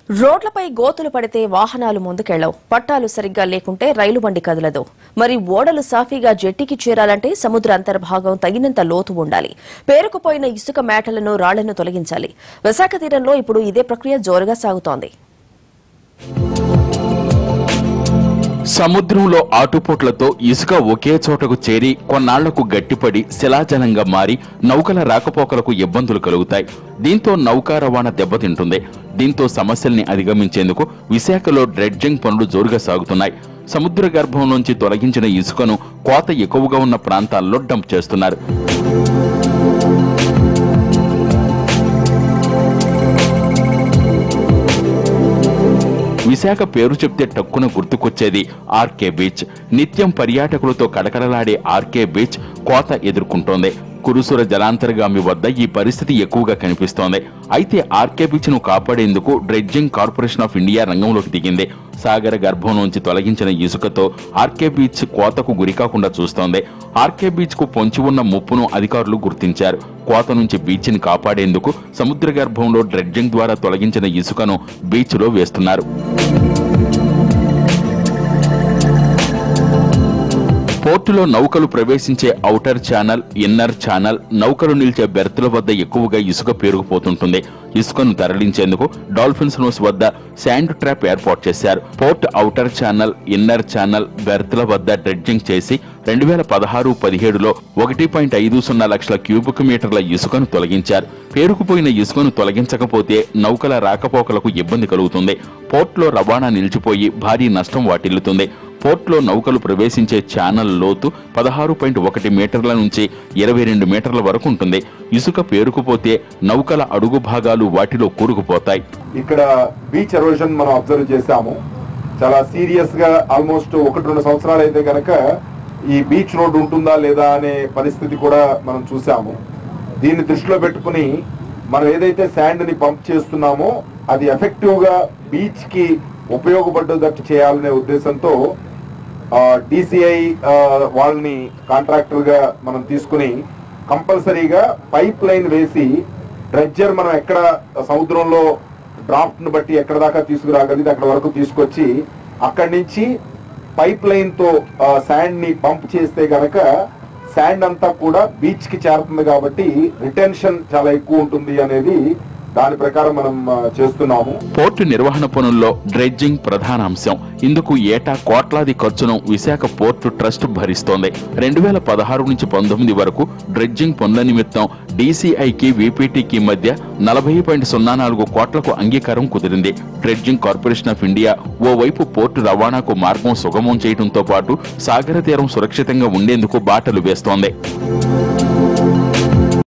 రోడ్లపై గోతులు పడితే వాహనాలు ముందుకెళ్లవు పట్టాలు సరిగ్గా లేకుంటే రైలు బండి కదలదు మరి ఓడలు సాఫీగా జెట్టికి చేరాలంటే సముద్ర అంతర్భాగం తగినంత లోతు ఉండాలి పేరుకుపోయిన ఇసుక మేటలను రాళ్లను తొలగించాలి విశాఖ తీరంలో ఇప్పుడు ఇదే ప్రక్రియ జోరుగా సాగుతోంది సముద్రంలో ఆటుపోట్లతో ఇసుక ఒకే చోటకు చేరి కొన్నాళ్లకు గట్టిపడి శిలాజలంగా మారి నౌకల రాకపోకలకు ఇబ్బందులు కలుగుతాయి దీంతో నౌకా రవాణా దెబ్బతింటుంది దీంతో సమస్యల్ని అధిగమించేందుకు విశాఖలో డ్రెడ్జింగ్ పనులు జోరుగా సాగుతున్నాయి సముద్ర గర్భం నుంచి తొలగించిన ఇసుకను కోత ఎక్కువగా ఉన్న ప్రాంతాల్లో డంప్ చేస్తున్నారు విశాఖ పేరు చెప్తే టక్కున గుర్తుకొచ్చేది ఆర్కే బీచ్ నిత్యం పర్యాటకులతో కడకడలాడే ఆర్కే బీచ్ కోత ఎదుర్కొంటోంది కురుసుర జలాంతర్గామి వద్ద ఈ పరిస్థితి ఎక్కువగా కనిపిస్తోంది అయితే ఆర్కే బీచ్ ను కాపాడేందుకు డ్రెడ్జింగ్ కార్పొరేషన్ ఆఫ్ ఇండియా రంగంలోకి దిగింది సాగర గర్భం నుంచి తొలగించిన ఇసుకతో ఆర్కే బీచ్ కోతకు గురికాకుండా చూస్తోంది ఆర్కే బీచ్ కు పొంచి ఉన్న ముప్పును అధికారులు గుర్తించారు కోత నుంచి బీచ్ ని కాపాడేందుకు సముద్ర గర్భంలో డ్రెడ్జింగ్ ద్వారా తొలగించిన ఇసుకను బీచ్ లో వేస్తున్నారు పోర్టులో నౌకలు ప్రవేశించే ఔటర్ ఛానల్ ఇన్నర్ ఛానల్ నౌకలు నిలిచే బెర్తుల వద్ద ఎక్కువగా ఇసుక పేరుకుపోతుంటుంది ఇసుకను తరలించేందుకు డాల్ఫిన్స్ నోస్ వద్ద శాండ్ ట్రాప్ ఏర్పాటు చేశారు port outer channel inner channel బెర్తుల వద్ద డ్రెడ్జింగ్ చేసి రెండు వేల పదహారు పదిహేడులో ఒకటి పాయింట్ ఐదు సున్నా లక్షల క్యూబిక్ మీటర్ల ఇసుకను తొలగించారు పేరుకుపోయిన ఇసుకను తొలగించకపోతే నౌకల రాకపోకలకు ఇబ్బంది కలుగుతుంది పోర్ట్లో రవాణా నిలిచిపోయి భారీ నష్టం వాటిల్లుతుంది పోర్ట్లో నౌకలు ప్రవేశించే ఛానల్ లోతు పదహారు పాయింట్ ఒకటి మీటర్ల నుంచి ఇరవై రెండు మీటర్ల వరకు ఉంటుంది ఇసుక పేరుకుపోతే నౌకల అడుగు భాగాలు వాటిలో కూరుకుపోతాయి ఇక్కడ బీచ్ ఎరోజన్ మనం అబ్జర్వ్ చేశాము చాలా సీరియస్ గా ఆల్మోస్ట్ ఒకటి రెండు సంవత్సరాలు అయితే కనుక ఈ బీచ్ రోడ్ ఉంటుందా లేదా అనే పరిస్థితి కూడా మనం చూసాము దీన్ని దృష్టిలో పెట్టుకుని మనం ఏదైతే శాండ్ ని పంప్ చేస్తున్నామో అది ఎఫెక్టివ్ గా బీచ్ కి ఉపయోగపడ్డదట్టు చేయాలనే ఉద్దేశంతో డిసిఐ వాళ్ళని కాంట్రాక్టర్ గా మనం తీసుకుని కంపల్సరీగా పైప్ లైన్ వేసి డ్రెడ్జర్ మనం ఎక్కడ సముద్రంలో డ్రాఫ్ట్ ను బట్టి ఎక్కడ దాకా తీసుకురాగలిది అక్కడ వరకు తీసుకొచ్చి అక్కడి నుంచి పైప్ లైన్ తో శాండ్ ని పంప్ చేస్తే గనక శాండ్ అంతా కూడా బీచ్ కి చేరుతుంది కాబట్టి రిటెన్షన్ చాలా ఎక్కువ ఉంటుంది అనేది దాని ప్రకారం మనం ఆ, చేస్తున్నాము పోర్టు నిర్వహణ పనుల్లో డ్రెడ్జింగ్ ప్రధాన అంశం ఇందుకు ఏటా కోట్లాది ఖర్చును విశాఖ పోర్టు ట్రస్ట్ భరిస్తోంది రెండు వేల పదహారు నుంచి పంతొమ్మిది వరకు డ్రెడ్జింగ్ పనుల నిమిత్తం డీసీఐకి వీపీటీకి మధ్య నలభై పాయింట్ సున్నా నాలుగు కోట్లకు అంగీకారం కుదిరింది డ్రెడ్జింగ్ కార్పొరేషన్ ఆఫ్ ఇండియా ఓవైపు పోర్టు రవాణాకు మార్గం సుగమం చేయడంతో పాటు సాగర తీరం సురక్షితంగా ఉండేందుకు బాటలు వేస్తోంది